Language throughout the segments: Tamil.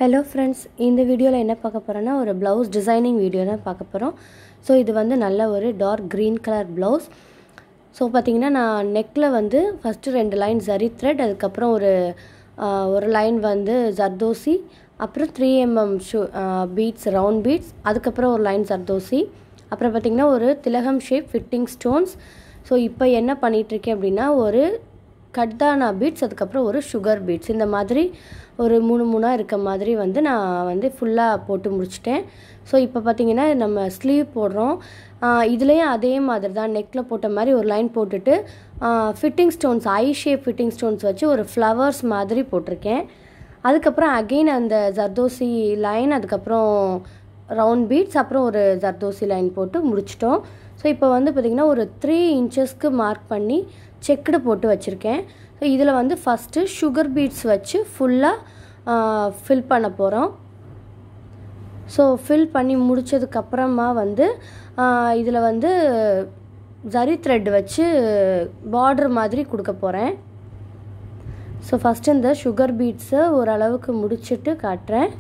ஹலோ ஃப்ரெண்ட்ஸ் இந்த வீடியோவில் என்ன பார்க்க போகிறோன்னா ஒரு ப்ளவுஸ் டிசைனிங் வீடியோ தான் பார்க்க போகிறோம் ஸோ இது வந்து நல்ல ஒரு dark green colour blouse so பார்த்தீங்கன்னா நான் நெக்கில் வந்து ஃபஸ்ட்டு ரெண்டு லைன் ஜரி த்ரெட் அதுக்கப்புறம் ஒரு ஆஹ், ஒரு லைன் வந்து ஜர்தோசி அப்புறம் த்ரீ எம்எம் ஷூ பீட்ஸ் ரவுண்ட் பீட்ஸ் அதுக்கப்புறம் ஒரு லைன் ஜர்தோசி அப்புறம் பார்த்திங்கன்னா ஒரு திலகம் ஷேப் ஃபிட்டிங் ஸ்டோன்ஸ் ஸோ இப்போ என்ன பண்ணிகிட்ருக்கேன் அப்படின்னா ஒரு கட்தானா பீட்ஸ் அதுக்கப்புறம் ஒரு சுகர் பீட்ஸ் இந்த மாதிரி ஒரு மூணு மூணாக இருக்க மாதிரி வந்து நான் வந்து ஃபுல்லாக போட்டு முடிச்சிட்டேன் ஸோ இப்போ பார்த்தீங்கன்னா நம்ம ஸ்லீவ் போடுறோம் இதுலேயும் அதே மாதிரி தான் நெக்கில் போட்ட மாதிரி ஒரு லைன் போட்டுட்டு fitting stones I shape fitting stones வச்சு ஒரு ஃப்ளவர்ஸ் மாதிரி போட்டிருக்கேன் அதுக்கப்புறம் அகெயின் அந்த ஜர்தோசி லைன் அதுக்கப்புறம் ரவுண்ட் பீட்ஸ் அப்புறம் ஒரு ஜர்தோசி லைன் போட்டு முடிச்சிட்டோம் ஸோ இப்போ வந்து பார்த்திங்கன்னா ஒரு த்ரீ இன்ச்சஸ்க்கு மார்க் பண்ணி செக்குடு போட்டு வச்சுருக்கேன் ஸோ இதில் வந்து ஃபஸ்ட்டு சுகர் பீட்ஸ் வச்சு ஃபுல்லாக ஃபில் பண்ண போகிறோம் ஸோ ஃபில் பண்ணி முடிச்சதுக்கப்புறமா வந்து இதில் வந்து ஜரி த்ரெட் வச்சு பார்டர் மாதிரி கொடுக்க போகிறேன் ஸோ ஃபஸ்ட்டு இந்த சுகர் பீட்ஸை ஓரளவுக்கு முடிச்சிட்டு காட்டுறேன்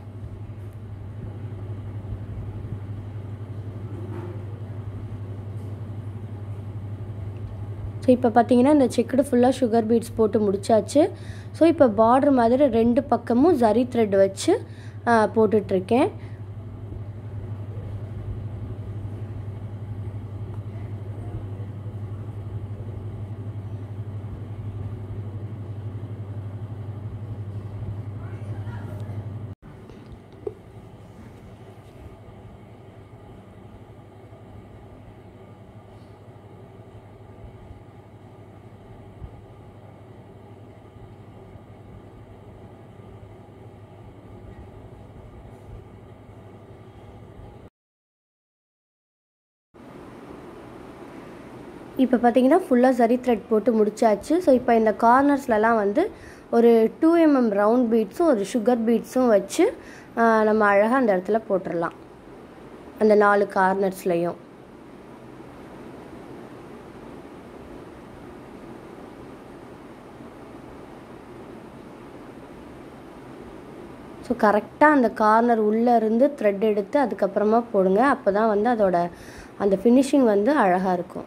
ஸோ இப்போ பார்த்தீங்கன்னா இந்த செக்குடு ஃபுல்லாக சுகர் பீட்ஸ் போட்டு முடிச்சாச்சு ஸோ இப்போ பார்டர் மாதிரி ரெண்டு பக்கமும் ஜரி த்ரெட் வச்சு ஆ, போட்டுட்ருக்கேன் இப்போ பார்த்தீங்கன்னா ஃபுல்லாக சரி த்ரெட் போட்டு முடிச்சாச்சு ஸோ இப்போ இந்த கார்னர்ஸ்லலாம் வந்து ஒரு டூ எம்எம் ரவுண்ட் பீட்ஸும் ஒரு சுகர் பீட்ஸும் வச்சு ஆ, நம்ம அழகாக அந்த இடத்துல போட்டுடலாம் அந்த நாலு கார்னர்ஸ்லையும் ஸோ கரெக்டாக அந்த கார்னர் உள்ளே இருந்து த்ரெட் எடுத்து அதுக்கப்புறமா போடுங்க அப்போ தான் வந்து அதோட அந்த ஃபினிஷிங் வந்து அழகாக இருக்கும்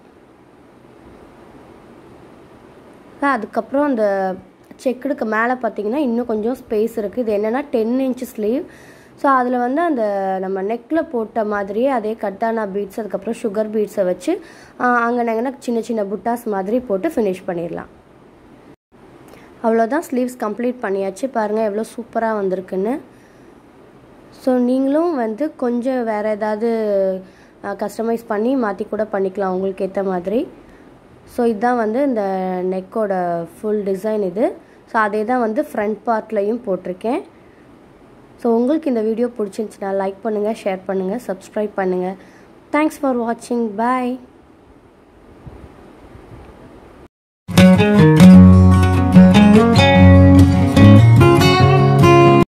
ஆ, அதுக்கப்புறம் அந்த செக்குடுக்கு மேலே பார்த்தீங்கன்னா இன்னும் கொஞ்சம் ஸ்பேஸ் இருக்குது இது என்னென்னா டென் இன்ச் ஸ்லீவ் ஸோ அதில் வந்து அந்த நம்ம நெக்கில் போட்ட மாதிரியே அதே கட்டானா பீட்ஸ் அதுக்கப்புறம் சுகர் பீட்ஸை வச்சு அங்கனங்கன்னா சின்ன சின்ன புட்டாஸ் மாதிரி போட்டு ஃபினிஷ் பண்ணிடலாம் அவ்வளோதான் ஸ்லீவ்ஸ் கம்ப்ளீட் பண்ணியாச்சு பாருங்கள் எவ்வளோ சூப்பராக வந்திருக்குன்னு ஸோ நீங்களும் வந்து கொஞ்சம் வேறு ஏதாவது கஸ்டமைஸ் பண்ணி மாற்றி கூட பண்ணிக்கலாம் உங்களுக்கு ஏற்ற மாதிரி ஸோ இதுதான் வந்து இந்த நெக்கோட ஃபுல் டிசைன் இது ஸோ அதே தான் வந்து ஃப்ரண்ட் பார்ட்லையும் போட்டிருக்கேன் ஸோ உங்களுக்கு இந்த வீடியோ பிடிச்சிருந்துச்சுன்னா லைக் பண்ணுங்கள் ஷேர் பண்ணுங்கள் சப்ஸ்கிரைப் பண்ணுங்கள் தேங்க்ஸ் ஃபார் வாட்சிங் பாய்